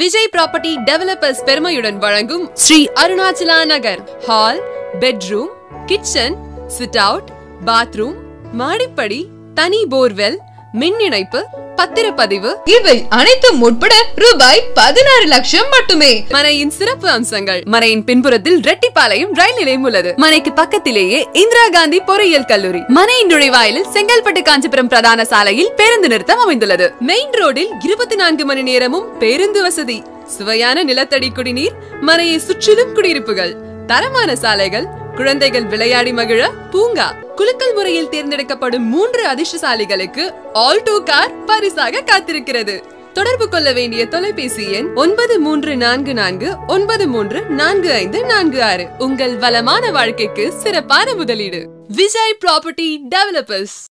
Vijay property developers பெருமையுடன் வழங்கும் Shri Arunachala Nagar hall bedroom kitchen sit out bathroom மாடிப்படி தனி போர்வெல் மின் இணைப்பு பத்திரப்பதிவு இவை அனைத்தும் உட்பட ரூபாய் பதினாறு லட்சம் மட்டுமே மனையின் சிறப்பு அம்சங்கள் மனையின் பின்புறத்தில் ரெட்டிப்பாளையம் ரயில் நிலையம் உள்ளது மனைக்கு பக்கத்திலேயே இந்திரா காந்தி பொறியியல் கல்லூரி மனையின் நுழைவாயிலில் செங்கல்பட்டு காஞ்சிபுரம் பிரதான சாலையில் பேருந்து நிறுத்தம் அமைந்துள்ளது மெயின் ரோடில் இருபத்தி நான்கு மணி நேரமும் பேருந்து வசதி சுவையான நிலத்தடி குடிநீர் மனையை சுற்றிலும் குடியிருப்புகள் தரமான சாலைகள் குழந்தைகள் விளையாடி மகிழ பூங்கா குலுக்கல் முறையில் தேர்ந்தெடுக்கப்படும் மூன்று அதிர்ஷ்டசாலிகளுக்கு ஆல்டோ கார் பரிசாக காத்திருக்கிறது தொடர்பு கொள்ள வேண்டிய தொலைபேசி எண் ஒன்பது மூன்று நான்கு நான்கு ஒன்பது மூன்று நான்கு ஐந்து நான்கு ஆறு உங்கள் வளமான வாழ்க்கைக்கு சிறப்பான முதலீடு விஜய் ப்ராப்பர்ட்டி டெவலப்பர்ஸ்